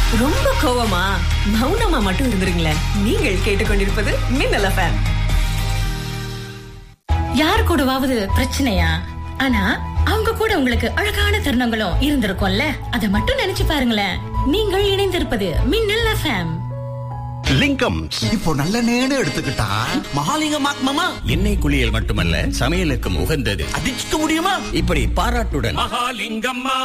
ரொம்ப கோவமா மௌனமா மட்டும் இருந்துருங்களேன் நீங்கள் கேட்டுக்கொண்டிருப்பது மின்னல் எஃப்எம் யார் கூடவாவது பிரச்சனையா ஆனா அவங்க கூட உங்களுக்கு அழகான தருணங்களும் இருந்திருக்கும்ல அத மட்டும் நினைச்சு பாருங்களேன் நீங்கள் இணைந்திருப்பது மின்னல் எஃப்எம் லிங்கம் இப்போ நல்ல நேடு எடுத்துக்கிட்டா மகாலிங்கம் மாமா எண்ணெய் குளியல் மட்டுமல்ல சமையலுக்கும் உகந்தது அடிச்சுக்க முடியுமா இப்படி பாராட்டுடன் மகாலிங்கம்மா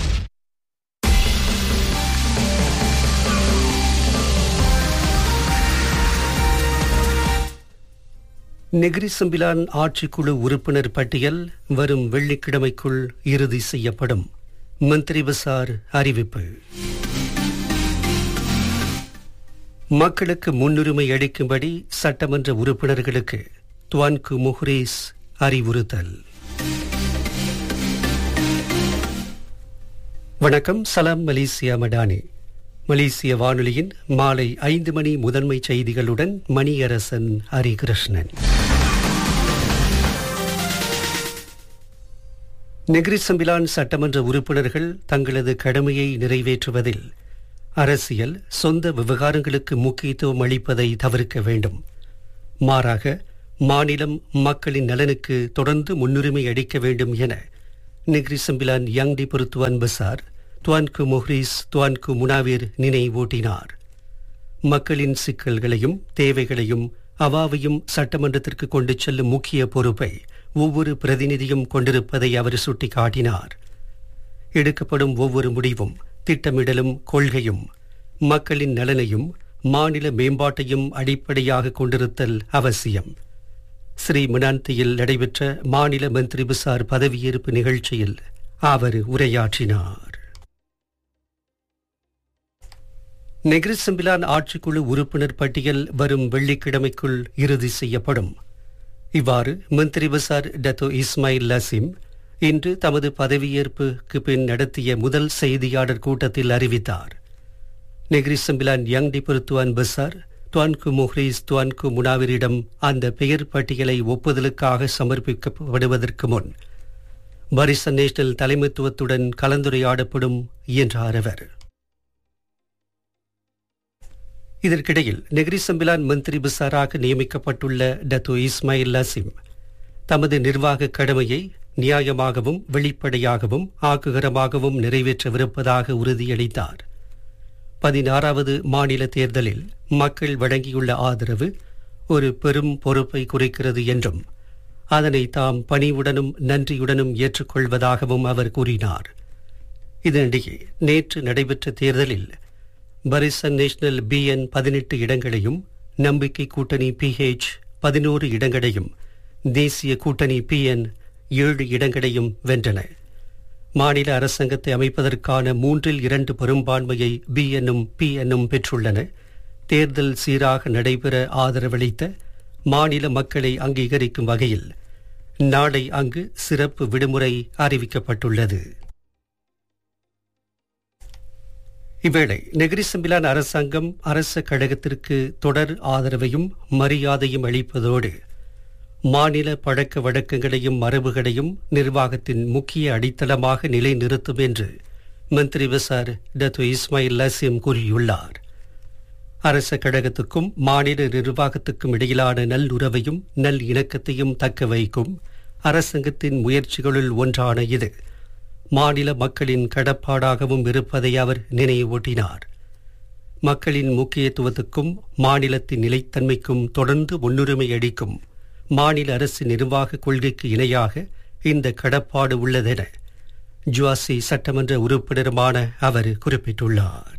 நெகிரி சம்பிலான் ஆட்சிக்குழு உறுப்பினர் பட்டியல் வரும் வெள்ளிக்கிழமைக்குள் இறுதி செய்யப்படும் மந்திரி பசார் அறிவிப்பு மக்களுக்கு முன்னுரிமை அளிக்கும்படி சட்டமன்ற உறுப்பினர்களுக்கு துவான்கு முஹ்ரீஸ் அறிவுறுத்தல் வணக்கம் சலாம் மலேசியா மடானி மலேசிய வானொலியின் மாலை ஐந்து மணி முதன்மை செய்திகளுடன் மணியரசன் ஹரிகிருஷ்ணன் நெகிரி சம்பிலான் சட்டமன்ற உறுப்பினர்கள் தங்களது கடமையை நிறைவேற்றுவதில் அரசியல் சொந்த விவகாரங்களுக்கு முக்கியத்துவம் அளிப்பதை தவிர்க்க வேண்டும் மாறாக மாநிலம் மக்களின் நலனுக்கு தொடர்ந்து முன்னுரிமை அளிக்க வேண்டும் என Negeri Sembilan Yang di Pertuan Besar Tuanku Muhriz Tuanku Munawir நினைவூட்டினார் மக்களின் சிக்கல்களையும் தேவைகளையும் அவாவையும் சட்டமன்றத்திற்கு கொண்டு செல்லும் முக்கிய பொறுப்பை ஒவ்வொரு பிரதிநிதியும் கொண்டிருப்பதை அவர் சுட்டிக்காட்டினார் எடுக்கப்படும் ஒவ்வொரு முடிவும் திட்டமிடலும் கொள்கையும் மக்களின் நலனையும் மாநில மேம்பாட்டையும் அடிப்படையாக கொண்டிருத்தல் அவசியம் ஸ்ரீ மினாந்தியில் நடைபெற்ற மாநில மந்திரி பிசார் பதவியேற்பு நிகழ்ச்சியில் அவர் உரையாற்றினார் நெகிரி செம்பிலான் ஆட்சிக்குழு உறுப்பினர் பட்டியல் வரும் வெள்ளிக்கிழமைக்குள் இறுதி செய்யப்படும் இவ்வாறு மந்திரி பசார் டத்தோ இஸ்மாயில் லசிம் இன்று தமது பதவியேற்புக்கு பின் நடத்திய முதல் செய்தியாளர் கூட்டத்தில் அறிவித்தார் Negeri Sembilan Yang Dipertuan Besar Tuanku Muhriz Tuanku முனாவிரிடம் அந்த பெயர் பட்டியலை ஒப்புதலுக்காக சமர்ப்பிக்கப்படுவதற்கு முன் பரிசன் நேஷனல் தலைமைத்துவத்துடன் கலந்துரையாடப்படும் என்றார் அவர் இதற்கிடையில் நெகிரி சம்பிலான் மந்திரி பிசாராக நியமிக்கப்பட்டுள்ள டத்து இஸ்மாயில் லசிம் தமது நிர்வாக கடமையை நியாயமாகவும் வெளிப்படையாகவும் ஆக்குகரமாகவும் நிறைவேற்றவிருப்பதாக உறுதியளித்தார் பதினாறாவது மாநில தேர்தலில் மக்கள் வழங்கியுள்ள ஆதரவு ஒரு பெரும் பொறுப்பை குறிக்கிறது என்றும் அதனை தாம் பணிவுடனும் நன்றியுடனும் ஏற்றுக்கொள்வதாகவும் அவர் கூறினார் இதனிடையே நேற்று நடைபெற்ற தேர்தலில் பரிசன் நேஷனல் பிஎன் பதினெட்டு இடங்களையும் நம்பிக்கை கூட்டணி பிஹெச் பதினோரு இடங்களையும் தேசிய கூட்டணி பிஎன் ஏழு இடங்களையும் வென்றன மாநில அரசாங்கத்தை அமைப்பதற்கான மூன்றில் இரண்டு பெரும்பான்மையை பி என்னும் பி என்னும் பெற்றுள்ளன தேர்தல் சீராக நடைபெற ஆதரவளித்த மாநில மக்களை அங்கீகரிக்கும் வகையில் நாளை அங்கு சிறப்பு விடுமுறை அறிவிக்கப்பட்டுள்ளது இவ்வேளை நெகிரி சம்பிலான் அரசாங்கம் அரச கழகத்திற்கு தொடர் ஆதரவையும் மரியாதையும் அளிப்பதோடு மாநில பழக்க வழக்கங்களையும் மரபுகளையும் நிர்வாகத்தின் முக்கிய அடித்தளமாக நிலைநிறுத்தும் என்று மந்திரி விசார் டத்து இஸ்மாயில் லசிம் கூறியுள்ளார் அரச கழகத்துக்கும் மாநில நிர்வாகத்துக்கும் இடையிலான நல்லுறவையும் நல் இணக்கத்தையும் தக்க வைக்கும் அரசாங்கத்தின் முயற்சிகளுள் ஒன்றான இது மாநில மக்களின் கடப்பாடாகவும் இருப்பதை அவர் நினைவூட்டினார் மக்களின் முக்கியத்துவத்துக்கும் மாநிலத்தின் நிலைத்தன்மைக்கும் தொடர்ந்து முன்னுரிமை அளிக்கும் மாநில அரசு நிர்வாக கொள்கைக்கு இணையாக இந்த கடப்பாடு உள்ளதென ஜுவாசி சட்டமன்ற உறுப்பினருமான அவர் குறிப்பிட்டுள்ளார்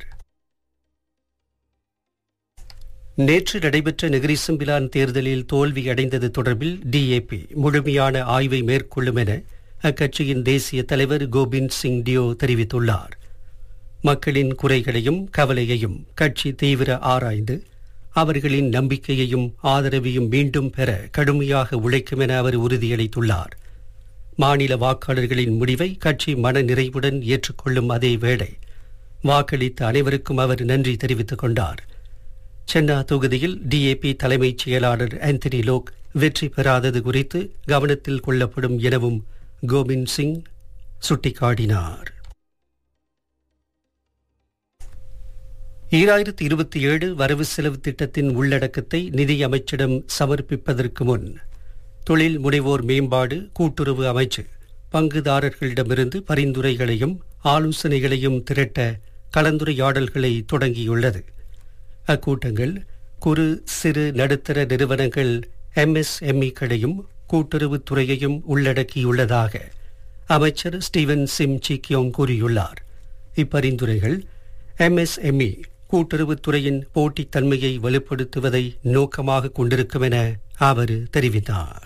நேற்று நடைபெற்ற நெகிரிசம்பிலான் தேர்தலில் தோல்வி அடைந்தது தொடர்பில் டிஏபி முழுமையான ஆய்வை மேற்கொள்ளும் என அக்கட்சியின் தேசிய தலைவர் கோபிந்த் சிங் டியோ தெரிவித்துள்ளார் மக்களின் குறைகளையும் கவலையையும் கட்சி தீவிர ஆராய்ந்து அவர்களின் நம்பிக்கையையும் ஆதரவையும் மீண்டும் பெற கடுமையாக உழைக்கும் என அவர் உறுதியளித்துள்ளார் மாநில வாக்காளர்களின் முடிவை கட்சி மன நிறைவுடன் ஏற்றுக்கொள்ளும் அதே வேளை வாக்களித்த அனைவருக்கும் அவர் நன்றி தெரிவித்துக் கொண்டார் சென்னா தொகுதியில் டிஏபி தலைமைச் செயலாளர் ஆந்தனி லோக் வெற்றி பெறாதது குறித்து கவனத்தில் கொள்ளப்படும் எனவும் கோபிந்த் சிங் சுட்டிக்காட்டினார் ஈராயிரத்தி இருபத்தி ஏழு வரவு செலவு திட்டத்தின் உள்ளடக்கத்தை நிதி அமைச்சிடம் சமர்ப்பிப்பதற்கு முன் தொழில் முனைவோர் மேம்பாடு கூட்டுறவு அமைச்சு பங்குதாரர்களிடமிருந்து பரிந்துரைகளையும் ஆலோசனைகளையும் திரட்ட கலந்துரையாடல்களை தொடங்கியுள்ளது அக்கூட்டங்கள் குறு சிறு நடுத்தர நிறுவனங்கள் எம்எஸ்எம்இக்களையும் கூட்டுறவுத் துறையையும் உள்ளடக்கியுள்ளதாக அமைச்சர் ஸ்டீவன் சிம் சிக்கியோங் கூறியுள்ளார் இப்பரிந்துரைகள் எம்எஸ்எம்இ கூட்டுறவுத் துறையின் போட்டித்தன்மையை வலுப்படுத்துவதை நோக்கமாக கொண்டிருக்கும் என அவர் தெரிவித்தார்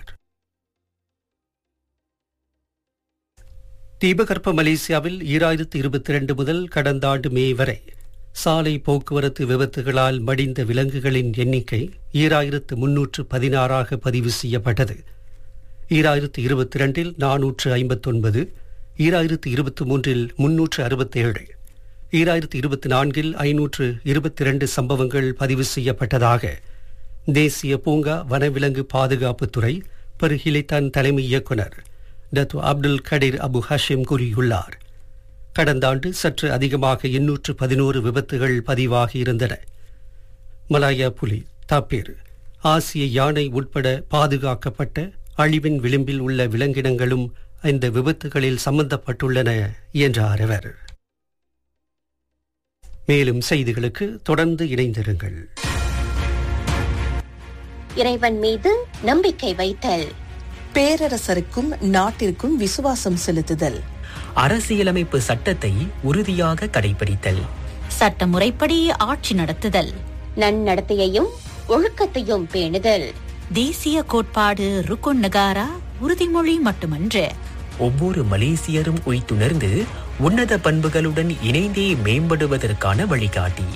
தீபகற்ப மலேசியாவில் ஈராயிரத்து இருபத்தி இரண்டு முதல் கடந்த ஆண்டு மே வரை சாலை போக்குவரத்து விபத்துகளால் மடிந்த விலங்குகளின் எண்ணிக்கை ஈராயிரத்து முன்னூற்று பதினாறாக பதிவு செய்யப்பட்டது ஈராயிரத்து இருபத்தி இரண்டில் நானூற்று ஐம்பத்தொன்பது ஈராயிரத்து இருபத்தி மூன்றில் முன்னூற்று அறுபத்தேழு ஈராயிரத்து இருபத்தி நான்கில் ஐநூற்று இருபத்தி இரண்டு சம்பவங்கள் பதிவு செய்யப்பட்டதாக தேசிய பூங்கா வனவிலங்கு பாதுகாப்புத்துறை பெருகிலைத்தான் தலைமை இயக்குனர் Datuk Abdul Kadir Abu Hashim கூறியுள்ளார் கடந்த ஆண்டு சற்று அதிகமாக எண்ணூற்று பதினோரு விபத்துகள் பதிவாகி இருந்தன மலாயா புலி தாப்பீர் ஆசிய யானை உட்பட பாதுகாக்கப்பட்ட அழிவின் விளிம்பில் உள்ள விலங்கினங்களும் இந்த விபத்துகளில் சம்பந்தப்பட்டுள்ளன என்றார் அவர் மேலும் செய்திகளுக்கு தொடர்ந்து இணைந்திருங்கள் இறைவன் மீது நம்பிக்கை வைத்தல் பேரரசருக்கும் நாட்டிற்கும் விசுவாசம் செலுத்துதல் அரசியலமைப்பு சட்டத்தை உறுதியாக கடைபிடித்தல் சட்டமுறைப்படி ஆட்சி நடத்துதல் நன்னடத்தையையும் ஒழுக்கத்தையும் பேணுதல் தேசிய கோட்பாடு ருக்குன் நகாரா உறுதிமொழி மட்டுமன்று ஒவ்வொரு மலேசியரும் உய்த்துணர்ந்து உன்னத பண்புகளுடன் இணைந்தே மேம்படுவதற்கான வழிகாட்டி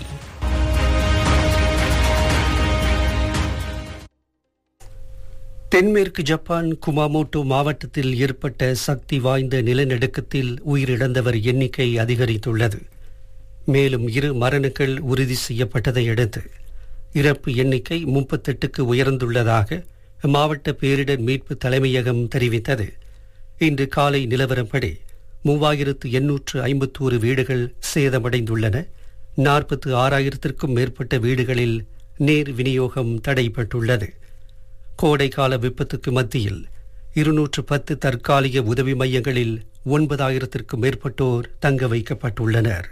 தென்மேற்கு ஜப்பான் குமாமோட்டோ மாவட்டத்தில் ஏற்பட்ட சக்தி வாய்ந்த நிலநடுக்கத்தில் உயிரிழந்தவர் எண்ணிக்கை அதிகரித்துள்ளது மேலும் இரு மரணங்கள் உறுதி செய்யப்பட்டதை அடுத்து இறப்பு எண்ணிக்கை முப்பத்தெட்டுக்கு உயர்ந்துள்ளதாக மாவட்ட பேரிடர் மீட்பு தலைமையகம் தெரிவித்தது இன்று காலை நிலவரப்படி மூவாயிரத்து எண்ணூற்று ஐம்பத்தோரு வீடுகள் சேதமடைந்துள்ளன நாற்பத்து ஆறாயிரத்திற்கும் மேற்பட்ட வீடுகளில் நீர் விநியோகம் தடைப்பட்டுள்ளது கோடைக்கால விபத்துக்கு மத்தியில் இருநூற்று பத்து தற்காலிக உதவி மையங்களில் ஒன்பதாயிரத்திற்கும் மேற்பட்டோர் தங்க வைக்கப்பட்டுள்ளனர்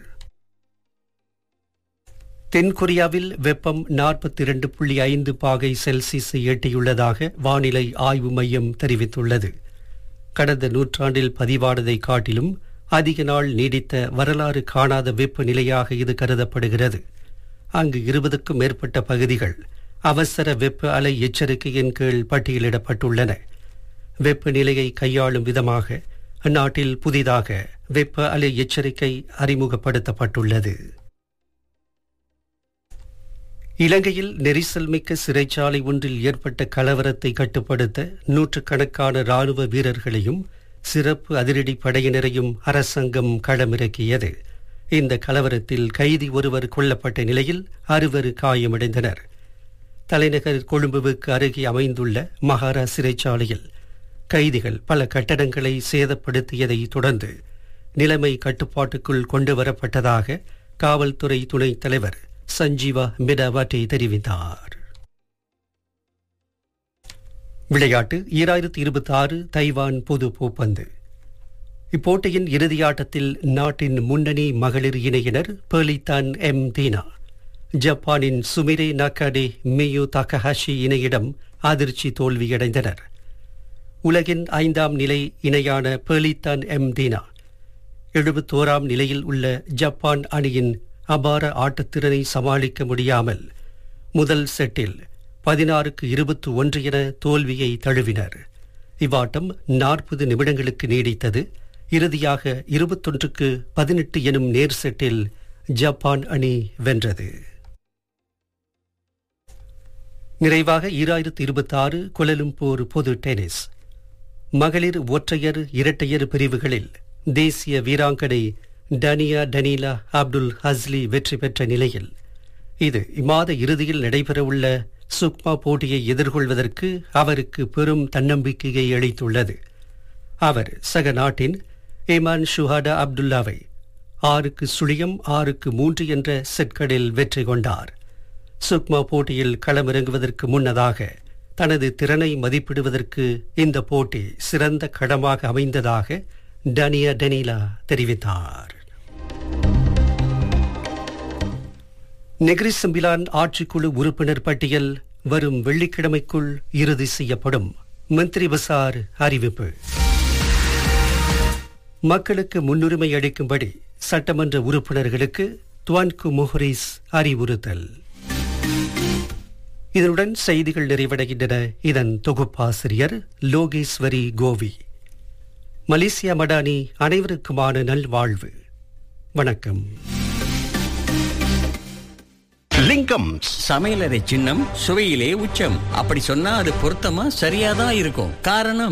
தென்கொரியாவில் வெப்பம் நாற்பத்தி இரண்டு புள்ளி ஐந்து பாகை செல்சியஸை எட்டியுள்ளதாக வானிலை ஆய்வு மையம் தெரிவித்துள்ளது கடந்த நூற்றாண்டில் பதிவானதை காட்டிலும் அதிக நாள் நீடித்த வரலாறு காணாத வெப்பநிலையாக இது கருதப்படுகிறது அங்கு இருபதுக்கும் மேற்பட்ட பகுதிகள் அவசர வெப்ப அலை எச்சரிக்கையின் கீழ் பட்டியலிடப்பட்டுள்ளன வெப்பநிலையை கையாளும் விதமாக அந்நாட்டில் புதிதாக வெப்ப அலை எச்சரிக்கை அறிமுகப்படுத்தப்பட்டுள்ளது இலங்கையில் நெரிசல் மிக்க சிறைச்சாலை ஒன்றில் ஏற்பட்ட கலவரத்தை கட்டுப்படுத்த நூற்றுக்கணக்கான ராணுவ வீரர்களையும் சிறப்பு அதிரடி படையினரையும் அரசாங்கம் களமிறக்கியது இந்த கலவரத்தில் கைதி ஒருவர் கொல்லப்பட்ட நிலையில் அறுவர் காயமடைந்தனர் தலைநகர் கொழும்புவுக்கு அருகே அமைந்துள்ள மகாரா சிறைச்சாலையில் கைதிகள் பல கட்டடங்களை சேதப்படுத்தியதை தொடர்ந்து நிலைமை கட்டுப்பாட்டுக்குள் கொண்டு வரப்பட்டதாக காவல்துறை துணைத் தலைவர் சஞ்சீவா மிடாவாட்டை தெரிவித்தார் விளையாட்டு ஈராயிரத்தி இருபத்தி ஆறு தைவான் பொது பூப்பந்து இப்போட்டியின் இறுதியாட்டத்தில் நாட்டின் முன்னணி மகளிர் இணையினர் பேலித்தான் எம் தீனா ஜப்பானின் சுமிரே நக்காடே மியு தகஹாஷி இணையிடம் அதிர்ச்சி தோல்வியடைந்தனர் உலகின் ஐந்தாம் நிலை இணையான பேலித்தான் எம் தீனா எழுபத்தோராம் நிலையில் உள்ள ஜப்பான் அணியின் அபார ஆட்டத்திறனை சமாளிக்க முடியாமல் முதல் செட்டில் பதினாறுக்கு இருபத்தி ஒன்று என தோல்வியை தழுவினர் இவ்வாட்டம் நாற்பது நிமிடங்களுக்கு நீடித்தது இறுதியாக இருபத்தொன்றுக்கு பதினெட்டு எனும் நேர் செட்டில் ஜப்பான் அணி வென்றது நிறைவாக ஈராயிரத்து இருபத்தி ஆறு குலலும்பூர் பொது டென்னிஸ் மகளிர் ஒற்றையர் இரட்டையர் பிரிவுகளில் தேசிய வீராங்கனை டனியா டனீலா அப்துல் ஹஸ்லி வெற்றி பெற்ற நிலையில் இது இம்மாத இறுதியில் நடைபெறவுள்ள சுக்மா போட்டியை எதிர்கொள்வதற்கு அவருக்கு பெரும் தன்னம்பிக்கையை அளித்துள்ளது அவர் சக நாட்டின் ஏமான் ஷுஹாடா அப்துல்லாவை ஆறுக்கு சுழியம் ஆறுக்கு மூன்று என்ற செட்களில் வெற்றி கொண்டார் சுக்மா போட்டியில் களமிறங்குவதற்கு முன்னதாக தனது திறனை மதிப்பிடுவதற்கு இந்த போட்டி சிறந்த களமாக அமைந்ததாக டனியா டெனிலா தெரிவித்தார் நெகிரி சம்பிலான் ஆட்சிக்குழு உறுப்பினர் பட்டியல் வரும் வெள்ளிக்கிழமைக்குள் இறுதி செய்யப்படும் மந்திரி பசார் அறிவிப்பு மக்களுக்கு முன்னுரிமை அளிக்கும்படி சட்டமன்ற உறுப்பினர்களுக்கு துவான்கு முஹரிஸ் அறிவுறுத்தல் இதனுடன் செய்திகள் நிறைவடைகின்றன இதன் தொகுப்பாசிரியர் லோகேஸ்வரி கோவி மலேசியா மடானி அனைவருக்குமான நல்வாழ்வு வணக்கம் லிங்கம் சமையலறை சின்னம் சுவையிலே உச்சம் அப்படி சொன்னா அது பொருத்தமா சரியாதான் இருக்கும் காரணம்